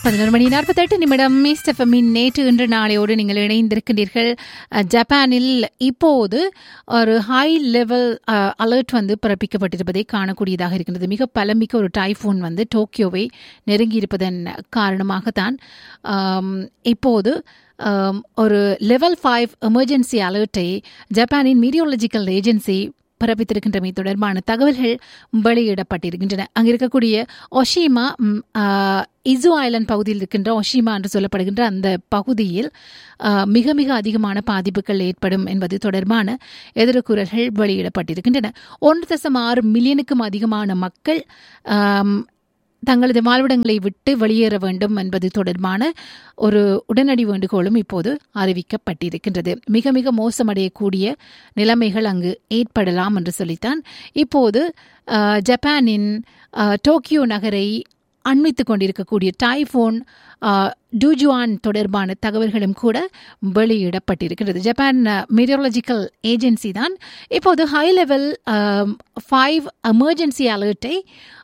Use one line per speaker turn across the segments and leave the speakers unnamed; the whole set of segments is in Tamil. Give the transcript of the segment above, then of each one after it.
பதினொரு மணி நாற்பத்தெட்டு நிமிடம் மிஸ்டஃபமின் நேற்று இன்று நாளையோடு நீங்கள் இணைந்திருக்கின்றீர்கள் அஹ், ஜப்பானில் இப்போது ஒரு ஹை லெவல் அலர்ட் வந்து பிறப்பிக்கப்பட்டிருப்பதை காணக்கூடியதாக இருக்கின்றது மிக பலமிக்க ஒரு டைஃபூன் வந்து டோக்கியோவை நெருங்கியிருப்பதன் காரணமாகத்தான் ஆம், இப்போது ஆம், ஒரு லெவல் ஃபைவ் எமர்ஜென்சி அலர்ட்டை ஜப்பானின் மீரியோலஜிக்கல் ஏஜென்சி பிறப்பித்திருக்கின்றமை தொடர்பான தகவல்கள் வெளியிடப்பட்டிருக்கின்றன அங்கு இருக்கக்கூடிய ஒஷிமா ம், ஆ, இசு ஐலண்ட் பகுதியில் இருக்கின்ற ஒஷிமா என்று சொல்லப்படுகின்ற அந்த பகுதியில் ஆ, மிக மிக அதிகமான பாதிப்புகள் ஏற்படும் என்பது தொடர்பான எதிர்குறல்கள் வெளியிடப்பட்டிருக்கின்றன ஒன்று தசம் ஆறு மில்லியனுக்கும் அதிகமான மக்கள் ஆம், தங்களது வாழ்விடங்களை விட்டு வெளியேற வேண்டும் என்பது தொடர்பான ஒரு உடனடி வேண்டுகோளும் இப்போது அறிவிக்கப்பட்டிருக்கின்றது மிக மிக மோசமடையக்கூடிய நிலைமைகள் அங்கு ஏற்படலாம் என்று சொல்லித்தான் இப்போது அஹ், ஜப்பானின் அஹ், டோக்கியோ நகரை அண்மித்துக் கொண்டிருக்கக்கூடிய டைஃபோன் டூஜுவான் தொடர்பான தகவல்களும் கூட வெளியிடப்பட்டிருக்கிறது ஜப்பான் மீரியோலஜிக்கல் ஏஜென்சி தான் இப்போது ஹை லெவல் ஃபைவ் எமர்ஜென்சி அலர்ட்டை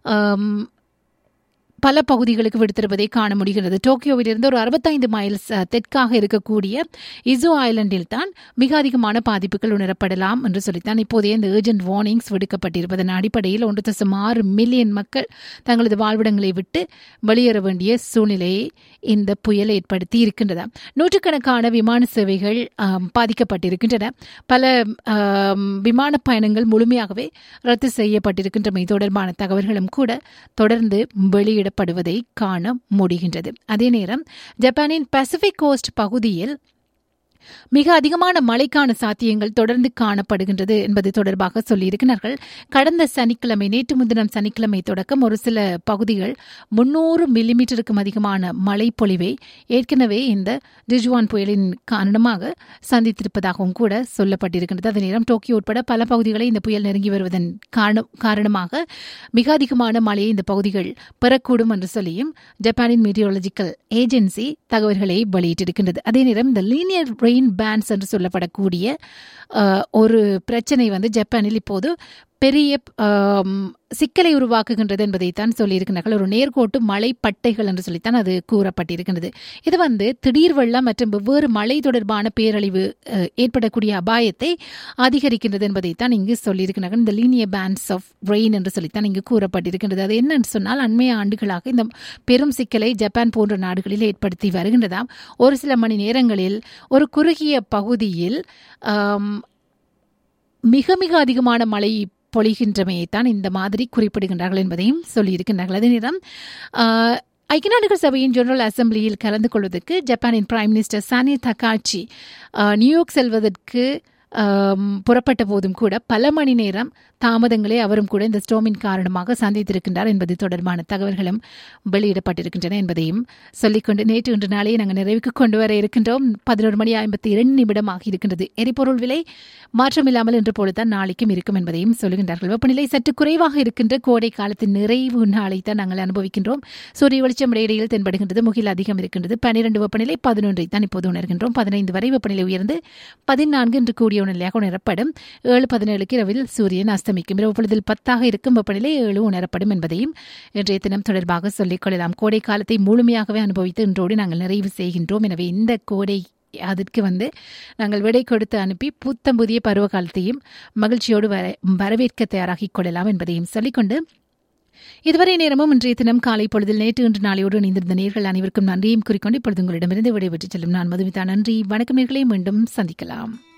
பல பகுதிகளுக்கு விடுத்திருப்பதை காண முடிகிறது டோக்கியோவிலிருந்து ஒரு அறுபத்தைந்து மைல்ஸ் அஹ், தெற்காக இருக்கக்கூடிய இசோ ஐலண்டில் தான் மிக அதிகமான பாதிப்புகள் உணரப்படலாம் என்று சொல்லித்தான் இப்போதைய இந்த ஏர்ஜென்ட் வார்னிங்ஸ் விடுக்கப்பட்டிருப்பதன் அடிப்படையில் ஒன்று தசம் ஆறு மில்லியன் மக்கள் தங்களது வாழ்விடங்களை விட்டு வெளியேற வேண்டிய சூழ்நிலையை இந்த புயல் ஏற்படுத்தி இருக்கின்றதா நூற்றுக்கணக்கான விமான சேவைகள் ஆம், பாதிக்கப்பட்டிருக்கின்றன பல ஆம், விமான பயணங்கள் முழுமையாகவே ரத்து செய்யப்பட்டிருக்கின்றமை தொடர்பான தகவல்களும் கூட தொடர்ந்து வெளியிடப்படுவதை காண முடிகின்றது அதே நேரம் ஜப்பானின் பசிபிக் கோஸ்ட் பகுதியில் மிக அதிகமான மழைக்கான சாத்தியங்கள் தொடர்ந்து காணப்படுகின்றது என்பது தொடர்பாக சொல்லியிருக்கிறார்கள் கடந்த சனிக்கிழமை நேற்று முன்தினம் சனிக்கிழமை தொடக்கம் ஒரு சில பகுதிகள் முன்னூறு மில்லிமீட்டருக்கும் அதிகமான மழை பொழிவை ஏற்கனவே இந்த டிஜுவான் புயலின் காரணமாக சந்தித்திருப்பதாகவும் கூட சொல்லப்பட்டிருக்கின்றது அதே நேரம் டோக்கியோ உட்பட பல பகுதிகளை இந்த புயல் நெருங்கி வருவதன் காரண- காரணமாக மிக அதிகமான மழையை இந்த பகுதிகள் பெறக்கூடும் என்று சொல்லியும் ஜப்பானின் மீட்டியோலஜிக்கல் ஏஜென்சி தகவல்களை வெளியிட்டிருக்கின்றது அதே நேரம் இந்த லீனியர் ரெயின் பேன்ஸ் என்று சொல்லப்படக்கூடிய அஹ், ஒரு பிரச்சனை வந்து ஜப்பானில் இப்போது பெரிய ஆம், சிக்கலை உருவாக்குகின்றது என்பதைத்தான் சொல்லியிருக்கிறார்கள் ஒரு நேர்கோட்டு மழை பட்டைகள் என்று சொல்லித்தான் அது கூறப்பட்டிருக்கின்றது இது வந்து திடீர் வெள்ளம் மற்றும் வெவ்வேறு மழை தொடர்பான பேரழிவு அஹ், ஏற்படக்கூடிய அபாயத்தை அதிகரிக்கின்றது என்பதைத்தான் இங்கு சொல்லியிருக்கிறார்கள் இந்த லீனியர் பேன்ஸ் ஆஃப் ரெயின் என்று சொல்லித்தான் இங்கு கூறப்பட்டிருக்கின்றது அது என்னன்னு சொன்னால் அண்மைய ஆண்டுகளாக இந்த பெரும் சிக்கலை ஜப்பான் போன்ற நாடுகளில் ஏற்படுத்தி வருகின்றதாம் ஒரு சில மணி நேரங்களில் ஒரு குறுகிய பகுதியில் ஆம், மிக மிக அதிகமான மழை பொழிகின்றமையைத்தான் இந்த மாதிரி குறிப்பிடுகின்றார்கள் என்பதையும் சொல்லியிருக்கின்றார்கள் அதே நேரம் ஆஹ், ஐக்கிய நாடுகள் சபையின் ஜெனரல் அசெம்பிளியில் கலந்து கொள்வதற்கு ஜப்பானின் பிரைம் மினிஸ்டர் சானி தக்காச்சி ஆஹ், நியூயார்க் செல்வதற்கு ஆம், புறப்பட்ட போதும் கூட பல மணி நேரம் தாமதங்களை அவரும் கூட இந்த ஸ்டோமின் காரணமாக சந்தித்திருக்கின்றார் என்பது தொடர்பான தகவல்களும் வெளியிடப்பட்டிருக்கின்றன என்பதையும் சொல்லிக்கொண்டு நேற்று இன்று நாளே நாங்கள் நிறைவுக்கு கொண்டு வர இருக்கின்றோம் பதினோரு மணி ஐம்பத்தி இரண்டு நிமிடம் ஆகி இருக்கின்றது எரிபொருள் விலை மாற்றமில்லாமல் இன்று போலத்தான் நாளைக்கும் இருக்கும் என்பதையும் சொல்லுகின்றார்கள் வெப்பநிலை சற்று குறைவாக இருக்கின்ற கோடை காலத்தின் நிறைவு நாளை தான் நாங்கள் அனுபவிக்கின்றோம் சூரிய வெளிச்சம் இடையிடையில் தென்படுகின்றது முகில் அதிகம் இருக்கின்றது பன்னிரண்டு வெப்பநிலை பதினொன்றை தான் இப்போது உணர்கின்றோம் பதினைந்து வரை வெப்பநிலை உயர்ந்து பதினான்கு என்று கூடிய நிலையாக உணரப்படும் ஏழு பதினேழுக்கு இரவில் சூரியன் அஸ்தமிக்கும் இரவு பொழுதில் பத்தாக இருக்கும் வெப்பநிலை ஏழு உணரப்படும் என்பதையும் இன்றைய தினம் தொடர்பாக சொல்லிக் கொள்ளலாம் கோடை காலத்தை முழுமையாகவே அனுபவித்து இன்றோடு நாங்கள் நிறைவு செய்கின்றோம் எனவே இந்த கோடை அதற்கு வந்து நாங்கள் விடை கொடுத்து அனுப்பி புத்தம் புதிய பருவ காலத்தையும் மகிழ்ச்சியோடு வர வரவேற்க தயாராகிக் கொள்ளலாம் என்பதையும் சொல்லிக்கொண்டு இதுவரை நேரமும் இன்றைய தினம் காலை பொழுதில் நேற்று இன்று நாளையோடு இணைந்திருந்த நேர்கள் அனைவருக்கும் நன்றியும் குறிக்கொண்டு இப்பொழுது உங்களிடமிருந்து விடைபெற்றுச் செல்லும் நான் மதுமிதா நன்றி வணக்கம் நேர்களை மீண்டும் சந்திக்கலாம்